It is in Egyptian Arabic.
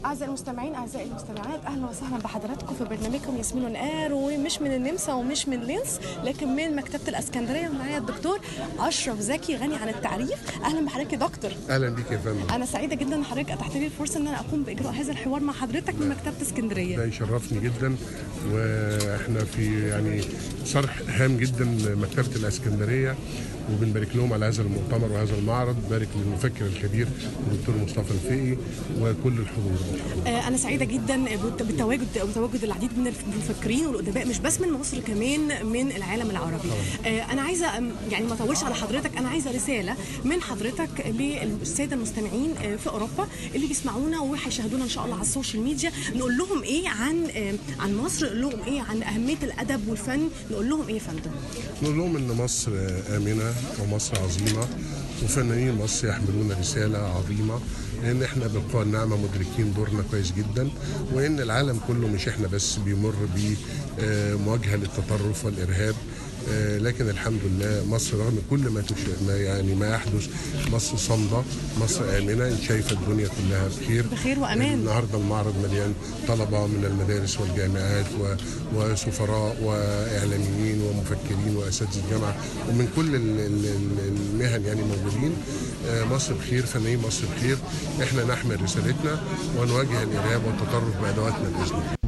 أعزائي المستمعين أعزائي المستمعات أهلا وسهلا بحضراتكم في برنامجكم ياسمين ونقار ومش من النمسا ومش من لينس لكن من مكتبة الإسكندرية ومعايا الدكتور أشرف زكي غني عن التعريف أهلا بحضرتك يا دكتور اهلا بيك يا فندم أنا سعيدة جدا إن حضرتك أتحت لي الفرصة إن أنا أقوم بإجراء هذا الحوار مع حضرتك من مكتبة اسكندرية ده يشرفني جدا واحنا في يعني صرح هام جدا مكتبه الاسكندريه وبنبارك لهم على هذا المؤتمر وهذا المعرض بارك للمفكر الكبير الدكتور مصطفى الفقي وكل الحضور آه، أنا سعيدة جدا بت- بالتواجد بتواجد العديد من المفكرين والأدباء مش بس من مصر كمان من العالم العربي. آه، أنا عايزة أم، يعني ما أطولش على حضرتك أنا عايزة رسالة من حضرتك للسادة المستمعين آه، في أوروبا اللي بيسمعونا وهيشاهدونا إن شاء الله على السوشيال ميديا نقول لهم إيه عن آه، عن مصر نقول لهم إيه عن أهمية الأدب والفن نقول لهم إيه يا فندم؟ نقول لهم ان مصر امنه ومصر عظيمه وفنانين مصر يحملون رساله عظيمه لان احنا بالقوى الناعمه مدركين دورنا كويس جدا وان العالم كله مش احنا بس بيمر بمواجهه للتطرف والارهاب آه، لكن الحمد لله مصر رغم كل ما, تش... ما يعني ما يحدث مصر صامده مصر امنه انت شايفه الدنيا كلها بخير بخير وأمان. النهارده المعرض مليان طلبه من المدارس والجامعات و... وسفراء واعلاميين ومفكرين واساتذه جامعه ومن كل ال- ال- ال- المهن يعني موجودين آه، مصر بخير فنانين مصر بخير احنا نحمل رسالتنا ونواجه الارهاب والتطرف بادواتنا باذن الله